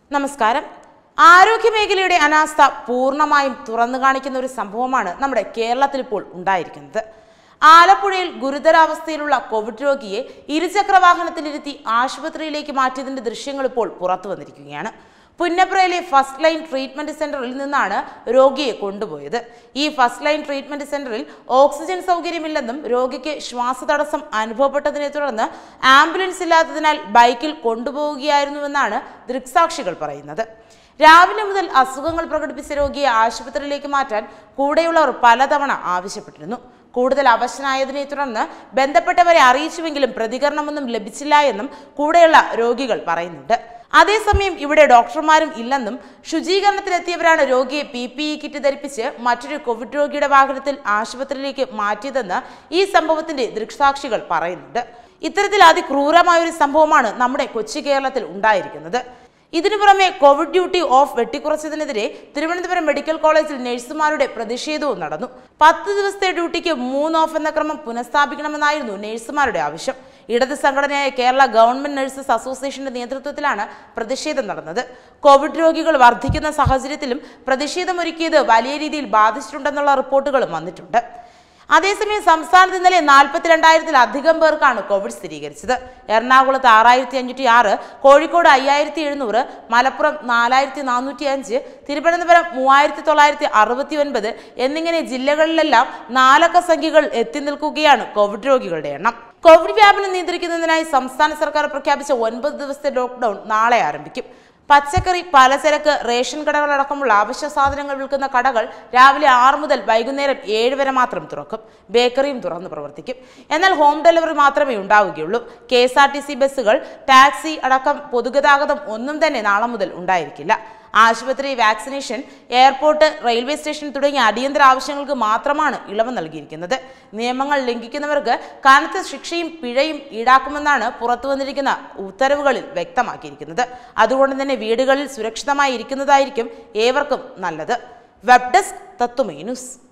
നമസ്കാരം ആരോഗ്യമേഖലയുടെ അനാസ്ഥ പൂർണ്ണമായും തുറന്നു കാണിക്കുന്ന ഒരു സംഭവമാണ് നമ്മുടെ കേരളത്തിൽ ഇപ്പോൾ ഉണ്ടായിരിക്കുന്നത് ആലപ്പുഴയിൽ ഗുരുതരാവസ്ഥയിലുള്ള കോവിഡ് രോഗിയെ ഇരുചക്ര വാഹനത്തിലിരുത്തി ആശുപത്രിയിലേക്ക് മാറ്റിയതിന്റെ ദൃശ്യങ്ങൾ ഇപ്പോൾ പുറത്തു വന്നിരിക്കുകയാണ് പുന്നപ്രയിലെ ഫസ്റ്റ് ലൈൻ ട്രീറ്റ്മെന്റ് സെന്ററിൽ നിന്നാണ് രോഗിയെ കൊണ്ടുപോയത് ഈ ഫസ്റ്റ് ലൈൻ ട്രീറ്റ്മെന്റ് സെന്ററിൽ ഓക്സിജൻ സൗകര്യമില്ലെന്നും രോഗിക്ക് ശ്വാസതടസ്സം അനുഭവപ്പെട്ടതിനെ തുടർന്ന് ആംബുലൻസ് ഇല്ലാത്തതിനാൽ ബൈക്കിൽ കൊണ്ടുപോവുകയായിരുന്നുവെന്നാണ് ദൃക്സാക്ഷികൾ പറയുന്നത് രാവിലെ മുതൽ അസുഖങ്ങൾ പ്രകടിപ്പിച്ച രോഗിയെ ആശുപത്രിയിലേക്ക് മാറ്റാൻ കൂടെയുള്ളവർ പലതവണ ആവശ്യപ്പെട്ടിരുന്നു കൂടുതൽ അവശനായതിനെ തുടർന്ന് ബന്ധപ്പെട്ടവരെ അറിയിച്ചുവെങ്കിലും പ്രതികരണമൊന്നും ലഭിച്ചില്ല എന്നും കൂടെയുള്ള രോഗികൾ പറയുന്നുണ്ട് അതേസമയം ഇവിടെ ഡോക്ടർമാരും ഇല്ലെന്നും ശുചീകരണത്തിലെത്തിയവരാണ് രോഗിയെ പി പി ഇ കിറ്റ് ധരിപ്പിച്ച് മറ്റൊരു കോവിഡ് രോഗിയുടെ വാഹനത്തിൽ ആശുപത്രിയിലേക്ക് മാറ്റിയതെന്ന് ഈ സംഭവത്തിന്റെ ദൃക്സാക്ഷികൾ പറയുന്നുണ്ട് ഇത്തരത്തിൽ അതിക്രൂരമായ ഒരു സംഭവമാണ് നമ്മുടെ കൊച്ചി കേരളത്തിൽ ഉണ്ടായിരിക്കുന്നത് ഇതിനു പുറമെ കോവിഡ് ഡ്യൂട്ടി ഓഫ് വെട്ടിക്കുറച്ചതിനെതിരെ തിരുവനന്തപുരം മെഡിക്കൽ കോളേജിൽ നഴ്സുമാരുടെ പ്രതിഷേധവും നടന്നു പത്ത് ദിവസത്തെ ഡ്യൂട്ടിക്ക് മൂന്ന് ഓഫ് എന്ന ക്രമം പുനഃസ്ഥാപിക്കണമെന്നായിരുന്നു നഴ്സുമാരുടെ ആവശ്യം ഇടത് സംഘടനയായ കേരള ഗവൺമെന്റ് നഴ്സസ് അസോസിയേഷന്റെ നേതൃത്വത്തിലാണ് പ്രതിഷേധം നടന്നത് കോവിഡ് രോഗികൾ വർദ്ധിക്കുന്ന സാഹചര്യത്തിലും പ്രതിഷേധമൊരുക്കിയത് വലിയ രീതിയിൽ ബാധിച്ചിട്ടുണ്ടെന്നുള്ള റിപ്പോർട്ടുകളും വന്നിട്ടുണ്ട് അതേസമയം സംസ്ഥാനത്ത് ഇന്നലെ നാൽപ്പത്തിരണ്ടായിരത്തിലധികം പേർക്കാണ് കോവിഡ് സ്ഥിരീകരിച്ചത് എറണാകുളത്ത് ആറായിരത്തി അഞ്ഞൂറ്റി ആറ് കോഴിക്കോട് അയ്യായിരത്തി എഴുന്നൂറ് മലപ്പുറം നാലായിരത്തി നാനൂറ്റി അഞ്ച് തിരുവനന്തപുരം മൂവായിരത്തി തൊള്ളായിരത്തി അറുപത്തി ഒൻപത് എന്നിങ്ങനെ ജില്ലകളിലെല്ലാം നാലക്ക സംഖ്യകൾ എത്തി നിൽക്കുകയാണ് കോവിഡ് രോഗികളുടെ എണ്ണം കോവിഡ് വ്യാപനം നിയന്ത്രിക്കുന്നതിനായി സംസ്ഥാന സർക്കാർ പ്രഖ്യാപിച്ച ഒൻപത് ദിവസത്തെ ലോക്ക്ഡൌൺ നാളെ ആരംഭിക്കും പച്ചക്കറി പലചരക്ക് റേഷൻ കടകളടക്കമുള്ള അവശ്യ സാധനങ്ങൾ വിൽക്കുന്ന കടകൾ രാവിലെ ആറ് മുതൽ വൈകുന്നേരം ഏഴ് വരെ മാത്രം തുറക്കും ബേക്കറിയും തുറന്ന് പ്രവർത്തിക്കും എന്നാൽ ഹോം ഡെലിവറി മാത്രമേ ഉണ്ടാവുകയുള്ളൂ K S R T C ബസ്സുകൾ ടാക്സി അടക്കം പൊതുഗതാഗതം ഒന്നും തന്നെ നാളെ മുതൽ ഉണ്ടായിരിക്കില്ല ആശുപത്രി വാക്സിനേഷൻ എയർപോർട്ട് റെയിൽവേ സ്റ്റേഷൻ തുടങ്ങിയ അടിയന്തര ആവശ്യങ്ങൾക്ക് മാത്രമാണ് ഇളവ് നൽകിയിരിക്കുന്നത് നിയമങ്ങൾ ലംഘിക്കുന്നവർക്ക് കനത്ത ശിക്ഷയും പിഴയും ഈടാക്കുമെന്നാണ് പുറത്തു വന്നിരിക്കുന്ന ഉത്തരവുകളിൽ വ്യക്തമാക്കിയിരിക്കുന്നത് അതുകൊണ്ട് തന്നെ വീടുകളിൽ സുരക്ഷിതമായി ഇരിക്കുന്നതായിരിക്കും ഏവർക്കും നല്ലത് വെബ് ഡെസ്ക് തത്വമേ ന്യൂസ്